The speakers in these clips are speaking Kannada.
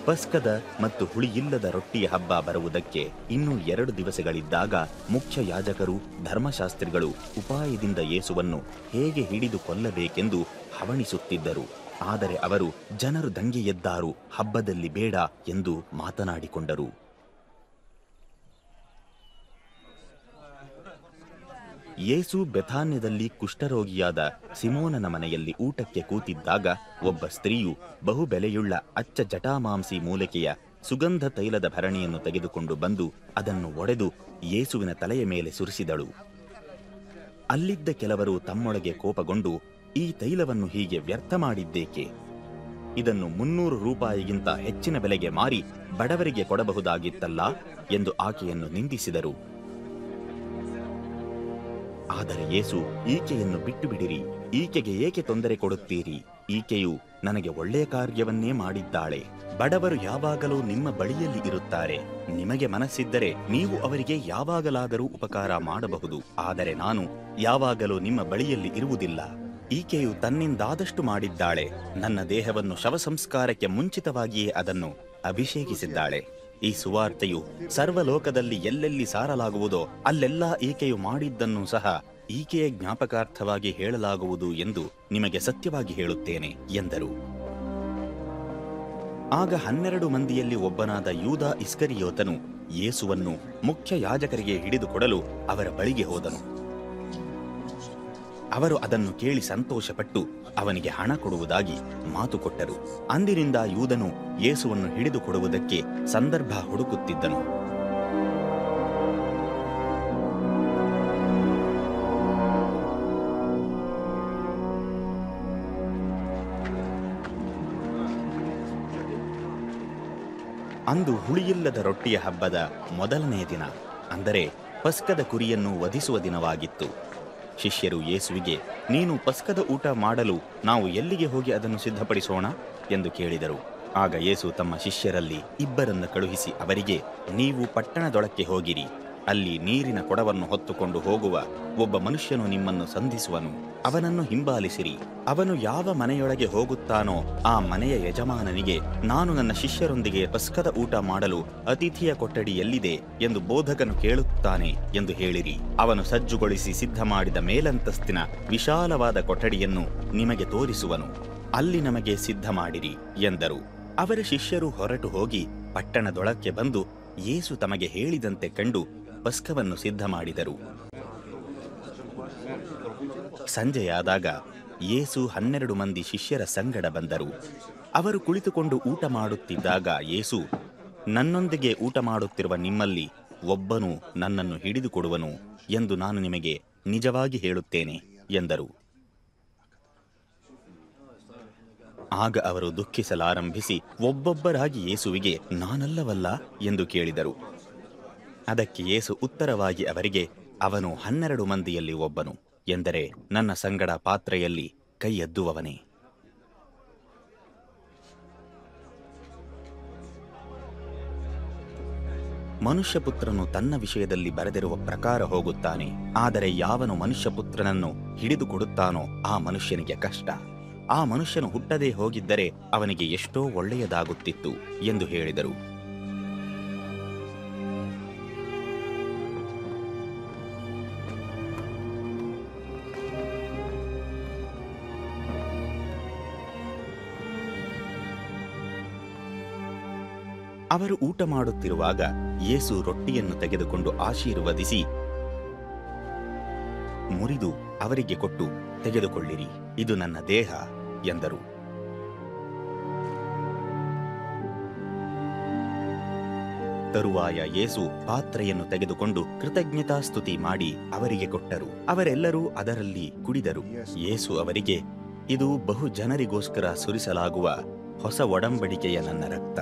ಪಸ್ಕದ ಮತ್ತು ಹುಳಿಯಿಲ್ಲದ ರೊಟ್ಟಿಯ ಹಬ್ಬ ಬರುವುದಕ್ಕೆ ಇನ್ನೂ ಎರಡು ದಿವಸಗಳಿದ್ದಾಗ ಮುಖ್ಯ ಯಾಜಕರು ಧರ್ಮಶಾಸ್ತ್ರಿಗಳು ಉಪಾಯದಿಂದ ಯೇಸುವನ್ನು ಹೇಗೆ ಹಿಡಿದು ಕೊಲ್ಲಬೇಕೆಂದು ಹವಣಿಸುತ್ತಿದ್ದರು ಆದರೆ ಅವರು ಜನರು ದಂಗೆ ಎದ್ದಾರು ಹಬ್ಬದಲ್ಲಿ ಬೇಡ ಎಂದು ಮಾತನಾಡಿಕೊಂಡರು ಯೇಸು ಬೆಥಾನ್ಯದಲ್ಲಿ ಕುಷ್ಠರೋಗಿಯಾದ ಸಿಮೋನನ ಮನೆಯಲ್ಲಿ ಊಟಕ್ಕೆ ಕೂತಿದ್ದಾಗ ಒಬ್ಬ ಸ್ತ್ರೀಯು ಬಹು ಬೆಲೆಯುಳ್ಳ ಅಚ್ಚ ಜಟಾಮಾಂಸಿ ಮೂಲಿಕೆಯ ಸುಗಂಧ ತೈಲದ ಭರಣಿಯನ್ನು ತೆಗೆದುಕೊಂಡು ಬಂದು ಅದನ್ನು ಒಡೆದು ಯೇಸುವಿನ ತಲೆಯ ಮೇಲೆ ಸುರಿಸಿದಳು ಅಲ್ಲಿದ್ದ ಕೆಲವರು ತಮ್ಮೊಳಗೆ ಕೋಪಗೊಂಡು ಈ ತೈಲವನ್ನು ಹೀಗೆ ವ್ಯರ್ಥ ಮಾಡಿದ್ದೇಕೆ ಇದನ್ನು ಮುನ್ನೂರು ರೂಪಾಯಿಗಿಂತ ಹೆಚ್ಚಿನ ಬೆಲೆಗೆ ಮಾರಿ ಬಡವರಿಗೆ ಕೊಡಬಹುದಾಗಿತ್ತಲ್ಲ ಎಂದು ಆಕೆಯನ್ನು ನಿಂದಿಸಿದರು ಆದರೆ ಯೇಸು ಈಕೆಯನ್ನು ಬಿಟ್ಟು ಬಿಡಿರಿ ಈಕೆಗೆ ಏಕೆ ತೊಂದರೆ ಕೊಡುತ್ತೀರಿ ಈಕೆಯು ನನಗೆ ಒಳ್ಳೆಯ ಕಾರ್ಯವನ್ನೇ ಮಾಡಿದ್ದಾಳೆ ಬಡವರು ಯಾವಾಗಲೂ ನಿಮ್ಮ ಬಳಿಯಲ್ಲಿ ಇರುತ್ತಾರೆ ನಿಮಗೆ ಮನಸ್ಸಿದ್ದರೆ ನೀವು ಅವರಿಗೆ ಯಾವಾಗಲಾದರೂ ಉಪಕಾರ ಮಾಡಬಹುದು ಆದರೆ ನಾನು ಯಾವಾಗಲೂ ನಿಮ್ಮ ಬಳಿಯಲ್ಲಿ ಇರುವುದಿಲ್ಲ ಈಕೆಯು ತನ್ನಿಂದಾದಷ್ಟು ಮಾಡಿದ್ದಾಳೆ ನನ್ನ ದೇಹವನ್ನು ಶವ ಸಂಸ್ಕಾರಕ್ಕೆ ಮುಂಚಿತವಾಗಿಯೇ ಅದನ್ನು ಅಭಿಷೇಕಿಸಿದ್ದಾಳೆ ಈ ಸುವಾರ್ತೆಯು ಸರ್ವಲೋಕದಲ್ಲಿ ಎಲ್ಲೆಲ್ಲಿ ಸಾರಲಾಗುವುದೋ ಅಲ್ಲೆಲ್ಲ ಈಕೆಯು ಮಾಡಿದ್ದನ್ನು ಸಹ ಈಕೆಯ ಜ್ಞಾಪಕಾರ್ಥವಾಗಿ ಹೇಳಲಾಗುವುದು ಎಂದು ನಿಮಗೆ ಸತ್ಯವಾಗಿ ಹೇಳುತ್ತೇನೆ ಎಂದರು ಆಗ ಹನ್ನೆರಡು ಮಂದಿಯಲ್ಲಿ ಒಬ್ಬನಾದ ಯೂದ ಇಸ್ಕರಿಯೋತನು ಯೇಸುವನ್ನು ಮುಖ್ಯ ಯಾಜಕರಿಗೆ ಹಿಡಿದುಕೊಡಲು ಅವರ ಬಳಿಗೆ ಹೋದನು ಅವರು ಅದನ್ನು ಕೇಳಿ ಸಂತೋಷಪಟ್ಟು ಅವನಿಗೆ ಹಣ ಕೊಡುವುದಾಗಿ ಮಾತು ಕೊಟ್ಟರು ಅಂದಿನಿಂದ ಯೂದನು ಯೇಸುವನ್ನು ಹಿಡಿದುಕೊಡುವುದಕ್ಕೆ ಸಂದರ್ಭ ಹುಡುಕುತ್ತಿದ್ದನು ಅಂದು ಹುಳಿಯಿಲ್ಲದ ರೊಟ್ಟಿಯ ಹಬ್ಬದ ಮೊದಲನೆಯ ದಿನ ಅಂದರೆ ಪಸ್ಕದ ಕುರಿಯನ್ನು ವಧಿಸುವ ದಿನವಾಗಿತ್ತು ಶಿಷ್ಯರು ಯೇಸುವಿಗೆ ನೀನು ಪಸ್ಕದ ಊಟ ಮಾಡಲು ನಾವು ಎಲ್ಲಿಗೆ ಹೋಗಿ ಅದನ್ನು ಸಿದ್ಧಪಡಿಸೋಣ ಎಂದು ಕೇಳಿದರು ಆಗ ಯೇಸು ತಮ್ಮ ಶಿಷ್ಯರಲ್ಲಿ ಇಬ್ಬರನ್ನು ಕಳುಹಿಸಿ ಅವರಿಗೆ ನೀವು ಪಟ್ಟಣದೊಳಕ್ಕೆ ಹೋಗಿರಿ ಅಲ್ಲಿ ನೀರಿನ ಕೊಡವನ್ನು ಹೊತ್ತುಕೊಂಡು ಹೋಗುವ ಒಬ್ಬ ಮನುಷ್ಯನು ನಿಮ್ಮನ್ನು ಸಂಧಿಸುವನು ಅವನನ್ನು ಹಿಂಬಾಲಿಸಿರಿ ಅವನು ಯಾವ ಮನೆಯೊಳಗೆ ಹೋಗುತ್ತಾನೋ ಆ ಮನೆಯ ಯಜಮಾನನಿಗೆ ನಾನು ನನ್ನ ಶಿಷ್ಯರೊಂದಿಗೆ ಪಸ್ಕದ ಊಟ ಮಾಡಲು ಅತಿಥಿಯ ಕೊಠಡಿ ಎಲ್ಲಿದೆ ಎಂದು ಬೋಧಕನು ಕೇಳುತ್ತಾನೆ ಎಂದು ಹೇಳಿರಿ ಅವನು ಸಜ್ಜುಗೊಳಿಸಿ ಸಿದ್ಧ ಮಾಡಿದ ಮೇಲಂತಸ್ತಿನ ವಿಶಾಲವಾದ ಕೊಠಡಿಯನ್ನು ನಿಮಗೆ ತೋರಿಸುವನು ಅಲ್ಲಿ ನಮಗೆ ಸಿದ್ಧ ಮಾಡಿರಿ ಎಂದರು ಅವರ ಶಿಷ್ಯರು ಹೊರಟು ಹೋಗಿ ಪಟ್ಟಣದೊಳಕ್ಕೆ ಬಂದು ಯೇಸು ತಮಗೆ ಹೇಳಿದಂತೆ ಕಂಡು ಪಸ್ಕವನ್ನು ಸಿದ್ಧ ಮಾಡಿದರು ಸಂಜೆಯಾದಾಗ ಯೇಸು ಹನ್ನೆರಡು ಮಂದಿ ಶಿಷ್ಯರ ಸಂಗಡ ಬಂದರು ಅವರು ಕುಳಿತುಕೊಂಡು ಊಟ ಮಾಡುತ್ತಿದ್ದಾಗ ಯೇಸು ನನ್ನೊಂದಿಗೆ ಊಟ ಮಾಡುತ್ತಿರುವ ನಿಮ್ಮಲ್ಲಿ ಒಬ್ಬನು ನನ್ನನ್ನು ಹಿಡಿದುಕೊಡುವನು ಎಂದು ನಾನು ನಿಮಗೆ ನಿಜವಾಗಿ ಹೇಳುತ್ತೇನೆ ಎಂದರು ಆಗ ಅವರು ದುಃಖಿಸಲಾರಂಭಿಸಿ ಒಬ್ಬೊಬ್ಬರಾಗಿ ಯೇಸುವಿಗೆ ನಾನಲ್ಲವಲ್ಲ ಎಂದು ಕೇಳಿದರು ಅದಕ್ಕೆ ಯೇಸು ಉತ್ತರವಾಗಿ ಅವರಿಗೆ ಅವನು ಹನ್ನೆರಡು ಮಂದಿಯಲ್ಲಿ ಒಬ್ಬನು ಎಂದರೆ ನನ್ನ ಸಂಗಡ ಪಾತ್ರೆಯಲ್ಲಿ ಕೈ ಎದ್ದುವವನೇ ಮನುಷ್ಯಪುತ್ರನು ತನ್ನ ವಿಷಯದಲ್ಲಿ ಬರೆದಿರುವ ಪ್ರಕಾರ ಹೋಗುತ್ತಾನೆ ಆದರೆ ಯಾವನು ಮನುಷ್ಯಪುತ್ರನನ್ನು ಹಿಡಿದುಕೊಡುತ್ತಾನೋ ಆ ಮನುಷ್ಯನಿಗೆ ಕಷ್ಟ ಆ ಮನುಷ್ಯನು ಹುಟ್ಟದೇ ಹೋಗಿದ್ದರೆ ಅವನಿಗೆ ಎಷ್ಟೋ ಒಳ್ಳೆಯದಾಗುತ್ತಿತ್ತು ಎಂದು ಹೇಳಿದರು ಅವರು ಊಟ ಮಾಡುತ್ತಿರುವಾಗ ಯೇಸು ರೊಟ್ಟಿಯನ್ನು ತೆಗೆದುಕೊಂಡು ಆಶೀರ್ವದಿಸಿ ಮುರಿದು ಅವರಿಗೆ ಕೊಟ್ಟು ತೆಗೆದುಕೊಳ್ಳಿರಿ ಇದು ನನ್ನ ದೇಹ ಎಂದರು ತರುವಾಯ ಯೇಸು ಪಾತ್ರೆಯನ್ನು ತೆಗೆದುಕೊಂಡು ಕೃತಜ್ಞತಾ ಸ್ತುತಿ ಮಾಡಿ ಅವರಿಗೆ ಕೊಟ್ಟರು ಅವರೆಲ್ಲರೂ ಅದರಲ್ಲಿ ಕುಡಿದರು ಯೇಸು ಅವರಿಗೆ ಇದು ಬಹು ಜನರಿಗೋಸ್ಕರ ಸುರಿಸಲಾಗುವ ಹೊಸ ಒಡಂಬಡಿಕೆಯ ನನ್ನ ರಕ್ತ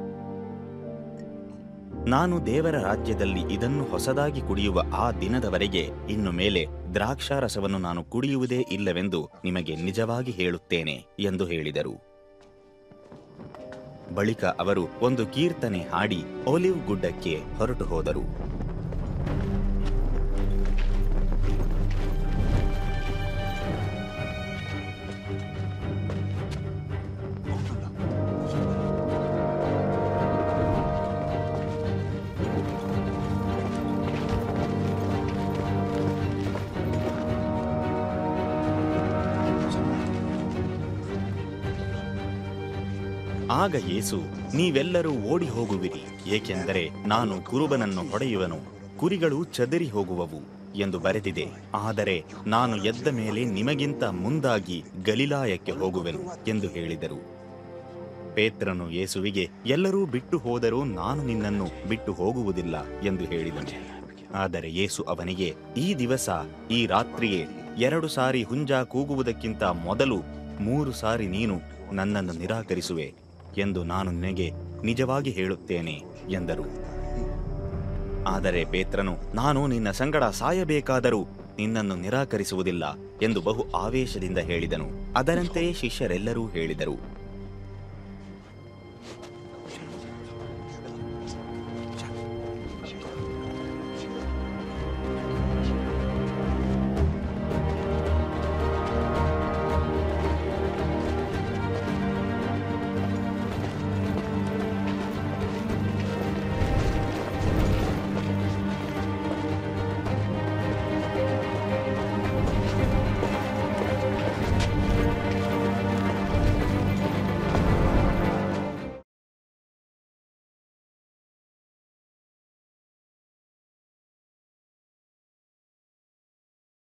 ನಾನು ದೇವರ ರಾಜ್ಯದಲ್ಲಿ ಇದನ್ನು ಹೊಸದಾಗಿ ಕುಡಿಯುವ ಆ ದಿನದವರೆಗೆ ಇನ್ನು ಮೇಲೆ ದ್ರಾಕ್ಷಾರಸವನ್ನು ನಾನು ಕುಡಿಯುವುದೇ ಇಲ್ಲವೆಂದು ನಿಮಗೆ ನಿಜವಾಗಿ ಹೇಳುತ್ತೇನೆ ಎಂದು ಹೇಳಿದರು ಬಳಿಕ ಅವರು ಒಂದು ಕೀರ್ತನೆ ಹಾಡಿ ಒಲಿವ್ ಗುಡ್ಡಕ್ಕೆ ಹೊರಟು ಹೋದರು ಆಗ ಯೇಸು ನೀವೆಲ್ಲರೂ ಓಡಿ ಹೋಗುವಿರಿ ಏಕೆಂದರೆ ನಾನು ಕುರುಬನನ್ನು ಹೊಡೆಯುವನು ಕುರಿಗಳು ಚದರಿ ಹೋಗುವವು ಎಂದು ಬರೆದಿದೆ ಆದರೆ ನಾನು ಎದ್ದ ಮೇಲೆ ನಿಮಗಿಂತ ಮುಂದಾಗಿ ಗಲಿಲಾಯಕ್ಕೆ ಹೋಗುವೆನು ಎಂದು ಹೇಳಿದರು ಪೇತ್ರನು ಯೇಸುವಿಗೆ ಎಲ್ಲರೂ ಬಿಟ್ಟು ಹೋದರೂ ನಾನು ನಿನ್ನನ್ನು ಬಿಟ್ಟು ಹೋಗುವುದಿಲ್ಲ ಎಂದು ಹೇಳಿದನು ಆದರೆ ಯೇಸು ಅವನಿಗೆ ಈ ದಿವಸ ಈ ರಾತ್ರಿಯೇ ಎರಡು ಸಾರಿ ಹುಂಜ ಕೂಗುವುದಕ್ಕಿಂತ ಮೊದಲು ಮೂರು ಸಾರಿ ನೀನು ನನ್ನನ್ನು ನಿರಾಕರಿಸುವೆ ಎಂದು ನಾನು ನಿನಗೆ ನಿಜವಾಗಿ ಹೇಳುತ್ತೇನೆ ಎಂದರು ಆದರೆ ಪೇತ್ರನು ನಾನು ನಿನ್ನ ಸಂಗಡ ಸಾಯಬೇಕಾದರೂ ನಿನ್ನನ್ನು ನಿರಾಕರಿಸುವುದಿಲ್ಲ ಎಂದು ಬಹು ಆವೇಶದಿಂದ ಹೇಳಿದನು ಅದರಂತೆಯೇ ಶಿಷ್ಯರೆಲ್ಲರೂ ಹೇಳಿದರು